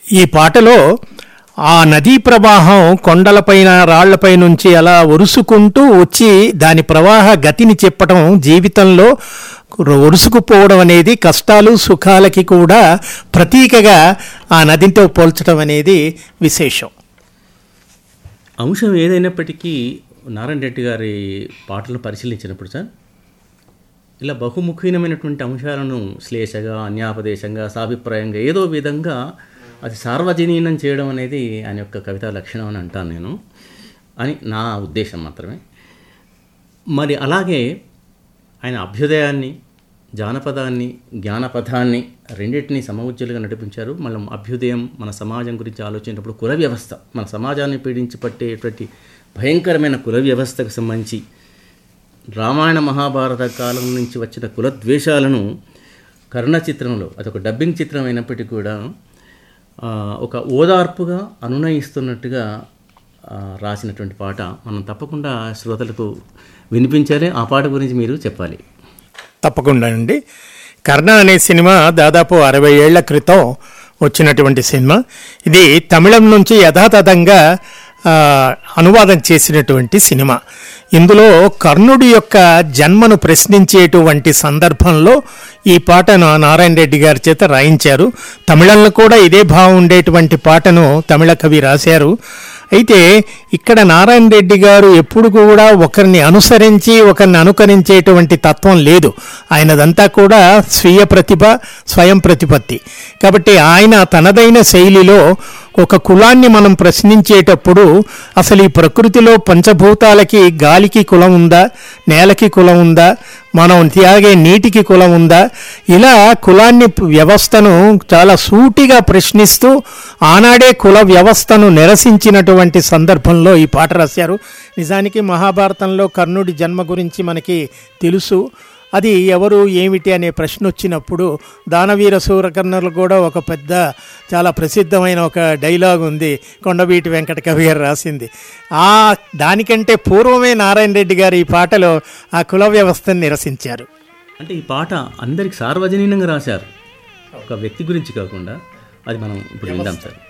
ఈ పాటలో ఆ నదీ ప్రవాహం కొండలపైన రాళ్లపై నుంచి అలా ఒరుసుకుంటూ వచ్చి దాని ప్రవాహ గతిని చెప్పటం జీవితంలో ఒరుసుకుపోవడం అనేది కష్టాలు సుఖాలకి కూడా ప్రతీకగా ఆ నదితో పోల్చడం అనేది విశేషం అంశం ఏదైనప్పటికీ నారాయణ రెడ్డి గారి పాటలను పరిశీలించినప్పుడు సార్ ఇలా బహుముఖీనమైనటువంటి అంశాలను శ్లేషగా అన్యాపదేశంగా సాభిప్రాయంగా ఏదో విధంగా అది సార్వజనీనం చేయడం అనేది ఆయన యొక్క కవితా లక్షణం అని అంటాను నేను అని నా ఉద్దేశం మాత్రమే మరి అలాగే ఆయన అభ్యుదయాన్ని జానపదాన్ని జ్ఞానపథాన్ని రెండింటినీ సమవుజ్జలుగా నడిపించారు మనం అభ్యుదయం మన సమాజం గురించి ఆలోచించినప్పుడు కుల వ్యవస్థ మన సమాజాన్ని పీడించి పట్టేటువంటి భయంకరమైన కుల వ్యవస్థకు సంబంధించి రామాయణ మహాభారత కాలం నుంచి వచ్చిన కులద్వేషాలను కరుణ చిత్రంలో అదొక డబ్బింగ్ చిత్రం అయినప్పటికీ కూడా ఆ, ఒక ఓదార్పుగా అనునయిస్తున్నట్టుగా ఆ, రాసినటువంటి పాట మనం తప్పకుండా శ్రోతలకు వినిపించాలి ఆ పాట గురించి మీరు చెప్పాలి తప్పకుండా అండి కర్ణ అనే సినిమా దాదాపు అరవై ఏళ్ల క్రితం వచ్చినటువంటి సినిమా ఇది తమిళం నుంచి యథాతథంగా ఆ, అనువాదం చేసినటువంటి సినిమా ఇందులో కర్ణుడి యొక్క జన్మను ప్రశ్నించేటువంటి సందర్భంలో ఈ పాటను నారాయణ రెడ్డి గారి చేత రాయించారు తమిళంలో కూడా ఇదే భావం ఉండేటువంటి పాటను తమిళ కవి రాశారు అయితే ఇక్కడ నారాయణ రెడ్డి గారు ఎప్పుడు కూడా ఒకరిని అనుసరించి ఒకరిని అనుకరించేటువంటి తత్వం లేదు ఆయనదంతా కూడా స్వీయ ప్రతిభ స్వయం ప్రతిపత్తి కాబట్టి ఆయన తనదైన శైలిలో ఒక కులాన్ని మనం ప్రశ్నించేటప్పుడు అసలు ఈ ప్రకృతిలో పంచభూతాలకి గాలికి కులం ఉందా నేలకి కులం ఉందా మనం త్యాగే నీటికి కులం ఉందా ఇలా కులాన్ని వ్యవస్థను చాలా సూటిగా ప్రశ్నిస్తూ ఆనాడే కుల వ్యవస్థను నిరసించినటువంటి సందర్భంలో ఈ పాట రాశారు నిజానికి మహాభారతంలో కర్ణుడి జన్మ గురించి మనకి తెలుసు అది ఎవరు ఏమిటి అనే ప్రశ్న వచ్చినప్పుడు దానవీర సూరకర్ణులు కూడా ఒక పెద్ద చాలా ప్రసిద్ధమైన ఒక డైలాగ్ ఉంది కొండవీటి వెంకట కవి గారు రాసింది ఆ దానికంటే పూర్వమే నారాయణ రెడ్డి గారు ఈ పాటలో ఆ కుల వ్యవస్థను నిరసించారు అంటే ఈ పాట అందరికి సార్వజనీనంగా రాశారు ఒక వ్యక్తి గురించి కాకుండా అది మనం ఇప్పుడు విందాం సార్